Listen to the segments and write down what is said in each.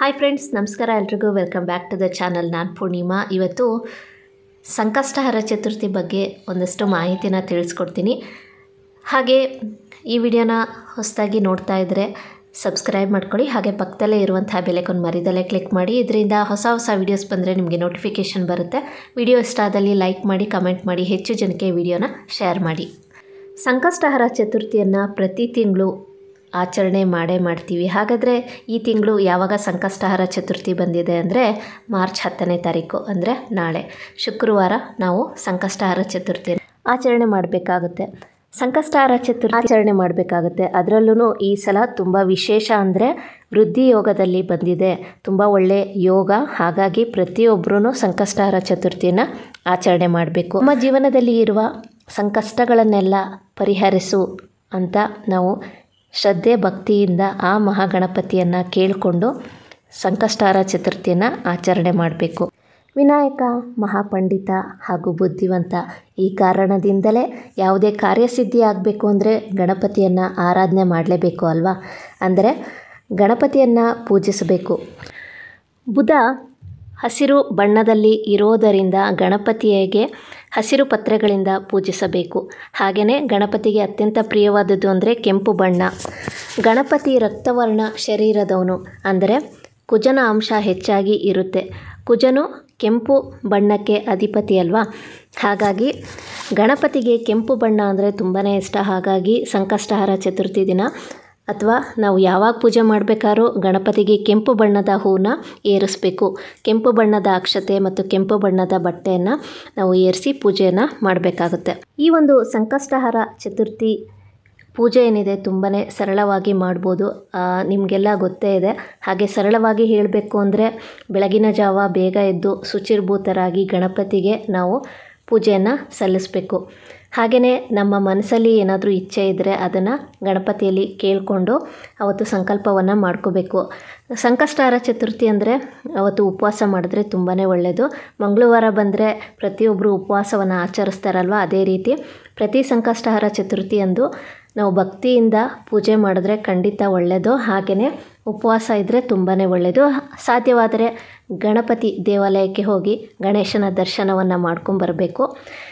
hi friends ನಮಸ್ಕಾರ ಎಲ್ರಿಗೂ welcome back to the channel ನಾನು ಪೂರ್ಣಿಮಾ ಇವತ್ತು ಸಂಕಷ್ಟಹರ ಚತುರ್ಥಿ ಬಗ್ಗೆ ಒಂದಷ್ಟು ಮಾಹಿತಿನ ತಿಳಿಸ್ಕೊಡ್ತೀನಿ ಹಾಗೆ ಈ ವಿಡಿಯೋನ ಹೊಸದಾಗಿ ನೋಡ್ತಾ ಇದ್ದರೆ ಸಬ್ಸ್ಕ್ರೈಬ್ ಮಾಡ್ಕೊಳ್ಳಿ ಹಾಗೆ ಪಕ್ಕದಲ್ಲೇ ಇರುವಂತಹ ಬೆಲೆಕೊಂಡು ಮರಿದಲ್ಲೇ ಕ್ಲಿಕ್ ಮಾಡಿ ಇದರಿಂದ ಹೊಸ ಹೊಸ ವೀಡಿಯೋಸ್ ಬಂದರೆ ನಿಮಗೆ ನೋಟಿಫಿಕೇಷನ್ ಬರುತ್ತೆ ವಿಡಿಯೋ ಇಷ್ಟ ಆದಲ್ಲಿ ಲೈಕ್ ಮಾಡಿ ಕಮೆಂಟ್ ಮಾಡಿ ಹೆಚ್ಚು ಜನಕ್ಕೆ ವಿಡಿಯೋನ ಶೇರ್ ಮಾಡಿ ಸಂಕಷ್ಟಹರ ಚತುರ್ಥಿಯನ್ನು ಪ್ರತಿ ತಿಂಗಳು ಆಚರಣೆ ಮಾಡೇ ಮಾಡ್ತೀವಿ ಹಾಗಾದರೆ ಈ ತಿಂಗಳು ಯಾವಾಗ ಸಂಕಷ್ಟಹರ ಚತುರ್ಥಿ ಬಂದಿದೆ ಅಂದರೆ ಮಾರ್ಚ್ ಹತ್ತನೇ ತಾರೀಕು ಅಂದರೆ ನಾಳೆ ಶುಕ್ರವಾರ ನಾವು ಸಂಕಷ್ಟಹರ ಚತುರ್ಥಿ ಆಚರಣೆ ಮಾಡಬೇಕಾಗುತ್ತೆ ಸಂಕಷ್ಟಹರ ಚತುರ್ಥಿ ಆಚರಣೆ ಮಾಡಬೇಕಾಗುತ್ತೆ ಅದರಲ್ಲೂ ಈ ಸಲ ತುಂಬ ವಿಶೇಷ ಅಂದರೆ ವೃದ್ಧಿ ಯೋಗದಲ್ಲಿ ಬಂದಿದೆ ತುಂಬ ಒಳ್ಳೆ ಯೋಗ ಹಾಗಾಗಿ ಪ್ರತಿಯೊಬ್ಬರೂ ಸಂಕಷ್ಟಹರ ಚತುರ್ಥಿಯನ್ನು ಆಚರಣೆ ಮಾಡಬೇಕು ನಮ್ಮ ಜೀವನದಲ್ಲಿ ಇರುವ ಸಂಕಷ್ಟಗಳನ್ನೆಲ್ಲ ಪರಿಹರಿಸು ಅಂತ ನಾವು ಶ್ರದ್ಧೆ ಭಕ್ತಿಯಿಂದ ಆ ಮಹಾಗಣಪತಿಯನ್ನು ಕೇಳಿಕೊಂಡು ಸಂಕಷ್ಟಹರ ಚತುರ್ಥಿಯನ್ನು ಆಚರಣೆ ಮಾಡಬೇಕು ವಿನಾಯಕ ಮಹಾಪಂಡಿತ ಹಾಗೂ ಬುದ್ಧಿವಂತ ಈ ಕಾರಣದಿಂದಲೇ ಯಾವುದೇ ಕಾರ್ಯಸಿದ್ಧಿ ಆಗಬೇಕು ಅಂದರೆ ಗಣಪತಿಯನ್ನು ಆರಾಧನೆ ಮಾಡಲೇಬೇಕು ಅಲ್ವಾ ಅಂದರೆ ಗಣಪತಿಯನ್ನು ಪೂಜಿಸಬೇಕು ಬುಧ ಹಸಿರು ಬಣ್ಣದಲ್ಲಿ ಇರೋದರಿಂದ ಗಣಪತಿಗೆ ಹಸಿರು ಪತ್ರೆಗಳಿಂದ ಪೂಜಿಸಬೇಕು ಹಾಗೆಯೇ ಗಣಪತಿಗೆ ಅತ್ಯಂತ ಪ್ರಿಯವಾದದ್ದು ಅಂದರೆ ಕೆಂಪು ಬಣ್ಣ ಗಣಪತಿ ರಕ್ತವರ್ಣ ಶರೀರದವನು ಅಂದರೆ ಕುಜನ ಅಂಶ ಹೆಚ್ಚಾಗಿ ಇರುತ್ತೆ ಕುಜನು ಕೆಂಪು ಬಣ್ಣಕ್ಕೆ ಅಧಿಪತಿ ಅಲ್ವಾ ಹಾಗಾಗಿ ಗಣಪತಿಗೆ ಕೆಂಪು ಬಣ್ಣ ಅಂದರೆ ತುಂಬಾ ಇಷ್ಟ ಹಾಗಾಗಿ ಸಂಕಷ್ಟಹರ ಚತುರ್ಥಿ ದಿನ ಅಥವಾ ನಾವು ಯಾವಾಗ ಪೂಜೆ ಮಾಡಬೇಕಾದ್ರೂ ಗಣಪತಿಗೆ ಕೆಂಪು ಬಣ್ಣದ ಹೂವನ್ನ ಏರಿಸಬೇಕು ಕೆಂಪು ಬಣ್ಣದ ಅಕ್ಷತೆ ಮತ್ತು ಕೆಂಪು ಬಣ್ಣದ ಬಟ್ಟೆಯನ್ನು ನಾವು ಏರಿಸಿ ಪೂಜೆಯನ್ನು ಮಾಡಬೇಕಾಗುತ್ತೆ ಈ ಒಂದು ಸಂಕಷ್ಟಹರ ಚತುರ್ಥಿ ಪೂಜೆ ಏನಿದೆ ತುಂಬಾ ಸರಳವಾಗಿ ಮಾಡ್ಬೋದು ನಿಮಗೆಲ್ಲ ಗೊತ್ತೇ ಇದೆ ಹಾಗೆ ಸರಳವಾಗಿ ಹೇಳಬೇಕು ಅಂದರೆ ಬೆಳಗಿನ ಜಾವ ಬೇಗ ಎದ್ದು ಶುಚಿರ್ಭೂತರಾಗಿ ಗಣಪತಿಗೆ ನಾವು ಪೂಜೆಯನ್ನು ಸಲ್ಲಿಸಬೇಕು ಹಾಗೆಯೇ ನಮ್ಮ ಮನಸ್ಸಲ್ಲಿ ಏನಾದರೂ ಇಚ್ಛೆ ಇದ್ದರೆ ಅದನ್ನು ಗಣಪತಿಯಲ್ಲಿ ಕೇಳಿಕೊಂಡು ಅವತ್ತು ಸಂಕಲ್ಪವನ್ನು ಮಾಡ್ಕೋಬೇಕು ಸಂಕಷ್ಟಹರ ಚತುರ್ಥಿ ಅಂದರೆ ಅವತ್ತು ಉಪವಾಸ ಮಾಡಿದ್ರೆ ತುಂಬಾ ಒಳ್ಳೆಯದು ಮಂಗಳವಾರ ಬಂದರೆ ಪ್ರತಿಯೊಬ್ಬರು ಉಪವಾಸವನ್ನು ಆಚರಿಸ್ತಾರಲ್ವ ಅದೇ ರೀತಿ ಪ್ರತಿ ಸಂಕಷ್ಟಹರ ಚತುರ್ಥಿಯಂದು ನಾವು ಭಕ್ತಿಯಿಂದ ಪೂಜೆ ಮಾಡಿದ್ರೆ ಖಂಡಿತ ಒಳ್ಳೆಯದು ಹಾಗೆಯೇ ಉಪವಾಸ ಇದ್ದರೆ ತುಂಬಾ ಒಳ್ಳೆಯದು ಸಾಧ್ಯವಾದರೆ ಗಣಪತಿ ದೇವಾಲಯಕ್ಕೆ ಹೋಗಿ ಗಣೇಶನ ದರ್ಶನವನ್ನು ಮಾಡ್ಕೊಂಬರಬೇಕು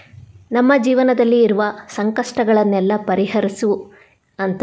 ನಮ್ಮ ಜೀವನದಲ್ಲಿ ಇರುವ ಸಂಕಷ್ಟಗಳನ್ನೆಲ್ಲ ಪರಿಹರಿಸು ಅಂತ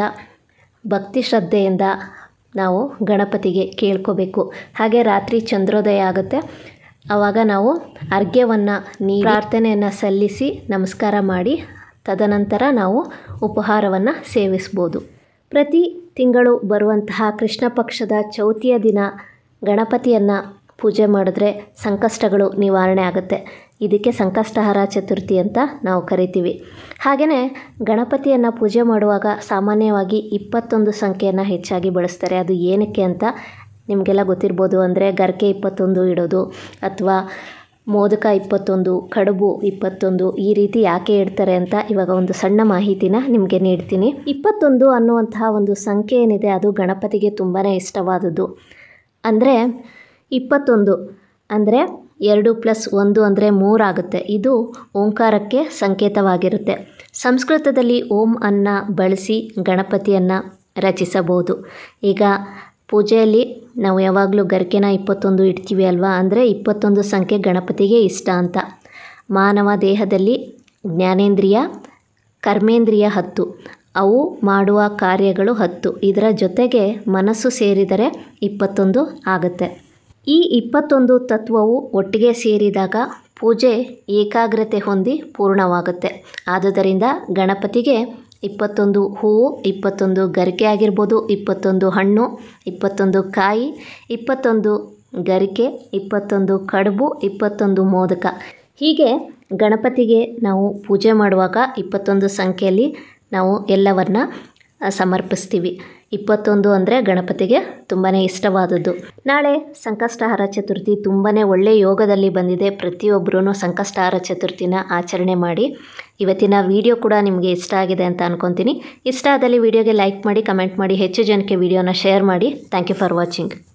ಭಕ್ತಿ ಶ್ರದ್ಧೆಯಿಂದ ನಾವು ಗಣಪತಿಗೆ ಕೇಳ್ಕೋಬೇಕು ಹಾಗೆ ರಾತ್ರಿ ಚಂದ್ರೋದಯ ಆಗುತ್ತೆ ಆವಾಗ ನಾವು ಅರ್ಘ್ಯವನ್ನು ನೀ ಪ್ರಾರ್ಥನೆಯನ್ನು ಸಲ್ಲಿಸಿ ನಮಸ್ಕಾರ ಮಾಡಿ ತದನಂತರ ನಾವು ಉಪಹಾರವನ್ನು ಸೇವಿಸ್ಬೋದು ಪ್ರತಿ ತಿಂಗಳು ಬರುವಂತಹ ಕೃಷ್ಣ ಪಕ್ಷದ ಚೌತಿಯ ದಿನ ಗಣಪತಿಯನ್ನು ಪೂಜೆ ಮಾಡಿದ್ರೆ ಸಂಕಷ್ಟಗಳು ನಿವಾರಣೆ ಆಗುತ್ತೆ ಇದಕ್ಕೆ ಸಂಕಷ್ಟಹರ ಚತುರ್ಥಿ ಅಂತ ನಾವು ಕರಿತೀವಿ ಹಾಗೆಯೇ ಗಣಪತಿಯನ್ನು ಪೂಜೆ ಮಾಡುವಾಗ ಸಾಮಾನ್ಯವಾಗಿ ಇಪ್ಪತ್ತೊಂದು ಸಂಖ್ಯೆಯನ್ನು ಹೆಚ್ಚಾಗಿ ಬಳಸ್ತಾರೆ ಅದು ಏನಕ್ಕೆ ಅಂತ ನಿಮಗೆಲ್ಲ ಗೊತ್ತಿರ್ಬೋದು ಅಂದರೆ ಗರ್ಕೆ ಇಪ್ಪತ್ತೊಂದು ಇಡೋದು ಅಥವಾ ಮೋದಕ ಇಪ್ಪತ್ತೊಂದು ಕಡುಬು ಇಪ್ಪತ್ತೊಂದು ಈ ರೀತಿ ಯಾಕೆ ಇಡ್ತಾರೆ ಅಂತ ಇವಾಗ ಒಂದು ಸಣ್ಣ ಮಾಹಿತಿನ ನಿಮಗೆ ನೀಡ್ತೀನಿ ಇಪ್ಪತ್ತೊಂದು ಅನ್ನುವಂತಹ ಒಂದು ಸಂಖ್ಯೆ ಏನಿದೆ ಅದು ಗಣಪತಿಗೆ ತುಂಬಾ ಇಷ್ಟವಾದದ್ದು ಅಂದರೆ ಇಪ್ಪತ್ತೊಂದು ಅಂದರೆ ಎರಡು ಪ್ಲಸ್ ಒಂದು ಅಂದರೆ ಮೂರಾಗುತ್ತೆ ಇದು ಓಂಕಾರಕ್ಕೆ ಸಂಕೇತವಾಗಿರುತ್ತೆ ಸಂಸ್ಕೃತದಲ್ಲಿ ಓಂ ಅನ್ನ ಬಳಸಿ ಗಣಪತಿಯನ್ನು ರಚಿಸಬಹುದು ಈಗ ಪೂಜೆಯಲ್ಲಿ ನಾವು ಯಾವಾಗಲೂ ಗರಿಕೆನ ಇಪ್ಪತ್ತೊಂದು ಇಡ್ತೀವಿ ಅಲ್ವಾ ಅಂದರೆ ಇಪ್ಪತ್ತೊಂದು ಸಂಖ್ಯೆ ಗಣಪತಿಗೆ ಇಷ್ಟ ಅಂತ ಮಾನವ ದೇಹದಲ್ಲಿ ಜ್ಞಾನೇಂದ್ರಿಯ ಕರ್ಮೇಂದ್ರಿಯ ಹತ್ತು ಅವು ಮಾಡುವ ಕಾರ್ಯಗಳು ಹತ್ತು ಇದರ ಜೊತೆಗೆ ಮನಸ್ಸು ಸೇರಿದರೆ ಇಪ್ಪತ್ತೊಂದು ಆಗುತ್ತೆ ಈ ಇಪ್ಪತ್ತೊಂದು ತತ್ವವು ಒಟ್ಟಿಗೆ ಸೇರಿದಾಗ ಪೂಜೆ ಏಕಾಗ್ರತೆ ಹೊಂದಿ ಪೂರ್ಣವಾಗುತ್ತೆ ಆದುದರಿಂದ ಗಣಪತಿಗೆ ಇಪ್ಪತ್ತೊಂದು ಹೂವು ಇಪ್ಪತ್ತೊಂದು ಗರಿಕೆ ಆಗಿರ್ಬೋದು ಇಪ್ಪತ್ತೊಂದು ಹಣ್ಣು ಇಪ್ಪತ್ತೊಂದು ಕಾಯಿ ಇಪ್ಪತ್ತೊಂದು ಗರಿಕೆ ಇಪ್ಪತ್ತೊಂದು ಕಡುಬು ಇಪ್ಪತ್ತೊಂದು ಮೋದಕ ಹೀಗೆ ಗಣಪತಿಗೆ ನಾವು ಪೂಜೆ ಮಾಡುವಾಗ ಇಪ್ಪತ್ತೊಂದು ಸಂಖ್ಯೆಯಲ್ಲಿ ನಾವು ಎಲ್ಲವನ್ನ ಸಮರ್ಪಿಸ್ತೀವಿ ಇಪ್ಪತ್ತೊಂದು ಅಂದರೆ ಗಣಪತಿಗೆ ತುಂಬಾ ಇಷ್ಟವಾದದ್ದು ನಾಳೆ ಸಂಕಷ್ಟಹರ ಚತುರ್ಥಿ ತುಂಬಾ ಒಳ್ಳೆಯ ಯೋಗದಲ್ಲಿ ಬಂದಿದೆ ಪ್ರತಿಯೊಬ್ಬರೂ ಸಂಕಷ್ಟಹರ ಚತುರ್ಥಿನ ಆಚರಣೆ ಮಾಡಿ ಇವತ್ತಿನ ವಿಡಿಯೋ ಕೂಡ ನಿಮಗೆ ಇಷ್ಟ ಆಗಿದೆ ಅಂತ ಅನ್ಕೊತೀನಿ ಇಷ್ಟ ಆದಲ್ಲಿ ವಿಡಿಯೋಗೆ ಲೈಕ್ ಮಾಡಿ ಕಮೆಂಟ್ ಮಾಡಿ ಹೆಚ್ಚು ಜನಕ್ಕೆ ವಿಡಿಯೋನ ಶೇರ್ ಮಾಡಿ ಥ್ಯಾಂಕ್ ಯು ಫಾರ್ ವಾಚಿಂಗ್